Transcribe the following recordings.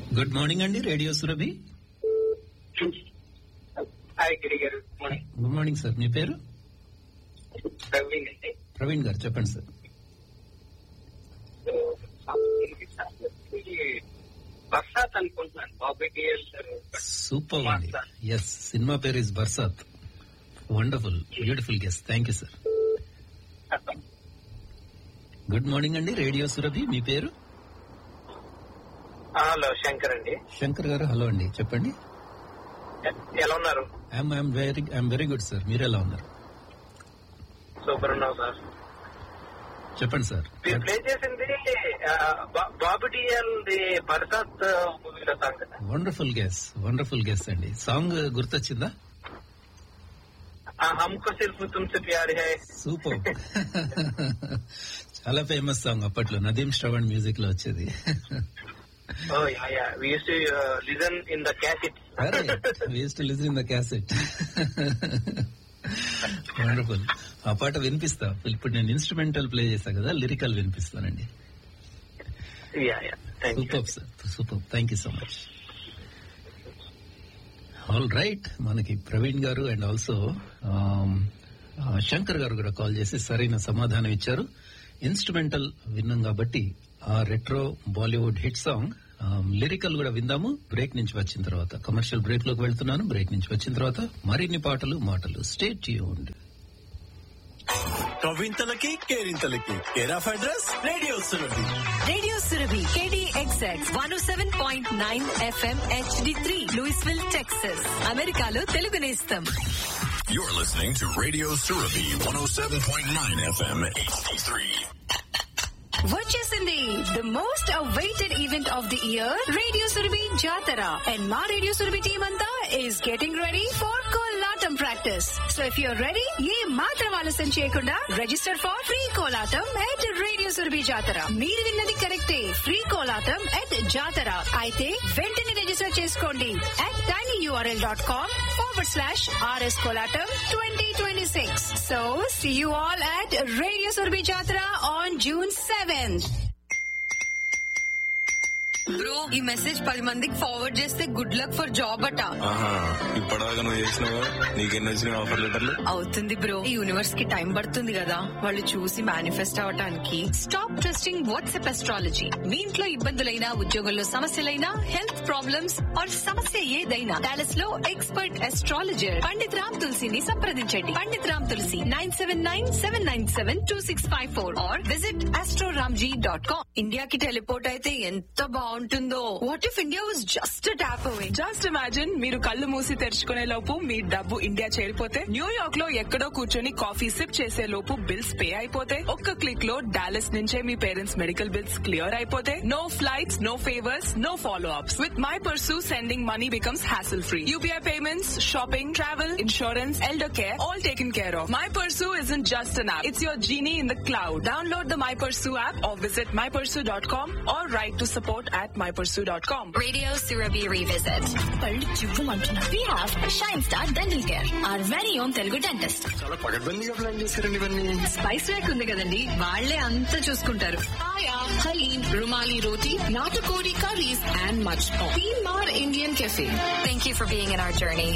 Good morning అండి radio Surabhi hi Giri garu morning good morning sir మీ పేరు ప్రవీణ్ అండి ప్రవీణ్ గారు చెప్పండి సార్ బర్సాత్ అనుకుంటున్నాను బాబీ డిఎల్ సూపర్ అండి ఎస్ సినిమా పేరు is Barsaat wonderful beautiful guess thank you sir good morning అండి రేడియో సురభి మీ పేరు హలో శంకర్ అండి శంకర్ గారు హలో అండి చెప్పండి ఎలా ఉన్నారు I'm I'm very I'm very good sir మీరు ఎలా ఉన్నారు సూపర్ ఉన్నావు సార్ చెప్పండి సార్ మీరు ప్లే చేసింది ఆ, బా- బాబీ డిఎల్ ది బర్సాత్ మూవీలో సాంగ్ కదా వండర్ఫుల్ గెస్ వండర్ఫుల్ గెస్ అండి సాంగ్ గుర్తొచ్చిందా ఆ, హమ్కో సిర్ఫ్ తుమ్సే ప్యార్ హై సూపర్ చాలా ఫేమస్ సాంగ్ అప్పట్లో నదీం శ్రవణ్ మ్యూజిక్ లో వచ్చేది oh yeah yeah we used to listen in the cassette అరే waste to listen in the cassette wonderful ఆ పాట వినిపిస్తా ఇప్పుడు నేను ఇన్స్ట్రుమెంటల్ ప్లే చేశా కదా లిరికల్ వినిపిస్తానండి yeah yeah thank you super sir super thank you so much all right మనకి ప్రవీణ్ గారు అండ్ ఆల్సో శంకర్ గారు కూడా కాల్ చేసి సరైన సమాధానం ఇచ్చారు ఇన్స్ట్రుమెంటల్ విన్నాం కాబట్టి ఆ retro Bollywood hit song lyrical కూడా విందాము బ్రేక్ నుంచి వచ్చిన తర్వాత కమర్షియల్ బ్రేక్ లోకి వెళ్తున్నాను బ్రేక్ నుంచి వచ్చిన తర్వాత మరిన్ని పాటలు మాటలు స్టేట్ ట్యూన్డ్ కవింతలకి కేరింతలకి care of address radio Surabhi radio Surabhi KDXX one seven point nine FM HD three Louisville Texas అమెరికాలో తెలుగు నేస్తం You're listening to Radio Surabhi 107.9 FM HD3. వచ్చేసింది the most awaited event of the year radio Surabhi Jatara and మా radio Surabhi team అంతా is getting ready for kolatam practice so if your ready ఏ మాత్రం ఆలస్యం చేయకుండా register for free kolatam at radio Surabhi Jatara మీరు విన్నది కరెక్టే ఫ్రీ కోలాటం ఎట్ జాతర అయితే వెంటనే రిజిస్టర్ చేసుకోండి at tiny URL dot com forward slash RS kolatam twenty twenty six so see you all at radio Surabhi Jatara on June seventh bro ఈ మెసేజ్ పది మందికి ఫార్వర్డ్ చేస్తే గుడ్ లక్ ఫర్ జాబ్ అట ఆహా ఇప్పటిదాకా నువ్వు చేసినావు నీకెన్ని వచ్చినాయి ఆఫర్ లెటర్లు అవుతుంది బ్రో ఈ యూనివర్స్ కి టైం పడుతుంది కదా వాళ్ళు చూసి మేనిఫెస్ట్ అవటానికి స్టాప్ ట్రస్టింగ్ వాట్సాప్ అస్ట్రాలజీ మీ ఇంట్లో ఇబ్బందులైనా ఉద్యోగంలో సమస్యలైనా హెల్త్ ప్రాబ్లమ్స్ ఆర్ సమస్య ఏదైనా డాలస్ లో ఎక్స్పర్ట్ అస్ట్రాలజర్ పండిత్ రామ్ తులసిని సంప్రదించండి Pandit Ram Tulasi nine seven nine seven nine seven two six five four or visit Astroramji dot com ఇండియాకి టెలిపోర్ట్ అయితే ఎంత బాగుంటుందో what if India was just tap away just imagine మీరు కళ్ళు మూసి తెరుచుకునే లోపు మీ డబ్బు ఇండియా చేరిపోతే న్యూయార్క్ లో ఎక్కడో కూర్చొని కాఫీ సిప్ చేసే లోపు బిల్స్ పే అయిపోతే ఒక్క క్లిక్ లో డాలస్ నుంచే మీ పేరెంట్స్ మెడికల్ బిల్స్ క్లియర్ అయిపోతే no flights no favours no follow ups with my Pursu sending money becomes hassle free UPI payments shopping travel insurance elder care all taken care of my Pursu is in just an app it's your genie in the cloud download the my Pursu app or visit my Pursu dot com or write to support at my Pursu dot com Radio Surabhi Revisit. పళ్ళు చివ్వమంటున్నా. We have Shine Star Dental Care, our very own Telugu dentist. చాలా పగడ్బందీగా plan చేశారండి ఇవన్నీ spice rack ఉంది కదండి వాళ్ళే అంతా చూసుకుంటారు ఆయా హలీం రుమాలి రోటీ నాటుకోడి curries and much Teen Maar Indian cafe thank you for being in our journey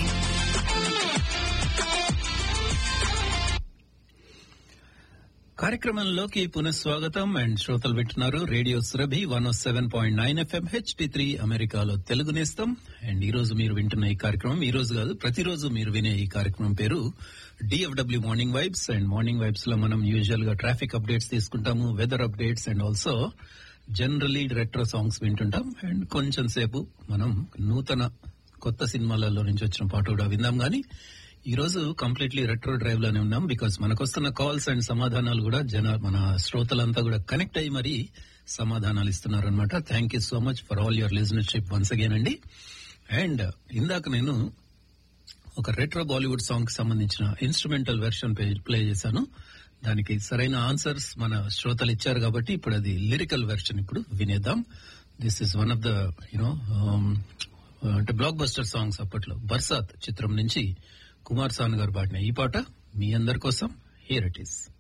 కార్యక్రమంలోకి పునఃస్వాగతం అండ్ శ్రోతలు వింటున్నారు radio Surabhi one seven point nine FM HD three అమెరికాలో తెలుగు నేస్తం అండ్ ఈ రోజు మీరు వింటున్న ఈ కార్యక్రమం ఈ రోజు కాదు ప్రతిరోజు మీరు వినే ఈ కార్యక్రమం పేరు DFW morning vibes and morning vibes లో మనం యూజువల్ గా ట్రాఫిక్ అప్డేట్స్ తీసుకుంటాము weather updates and also generally retro songs వింటుంటాం అండ్ కొంచెం సేపు మనం నూతన కొత్త సినిమాలలో నుంచి వచ్చిన పాట కూడా విందాం గానీ ఈ రోజు కంప్లీట్లీ రెట్రో డ్రైవ్ లోనే ఉన్నాం బికాస్ మనకు వస్తున్న కాల్స్ అండ్ సమాధానాలు కూడా జన మన శ్రోతలంతా కూడా కనెక్ట్ అయ్యి మరి సమాధానాలు ఇస్తున్నారు అనమాట thank you so much for all your listenership once again అండి అండ్ ఇందాక నేను ఒక రెట్రో బాలీవుడ్ సాంగ్ కి సంబంధించిన ఇన్స్ట్రుమెంటల్ వెర్షన్ ప్లే చేశాను దానికి సరైన ఆన్సర్స్ మన శ్రోతలు ఇచ్చారు కాబట్టి ఇప్పుడు అది లిరికల్ వెర్షన్ ఇప్పుడు వినేద్దాం this is one of the you know అంటే బ్లాక్ బస్టర్ సాంగ్స్ అప్పట్లో బర్సాత్ చిత్రం నుంచి కుమార్ సాన్ గారు పాడిన ఈ పాట మీ అందరి కోసం హియర్ ఇట్ ఈస్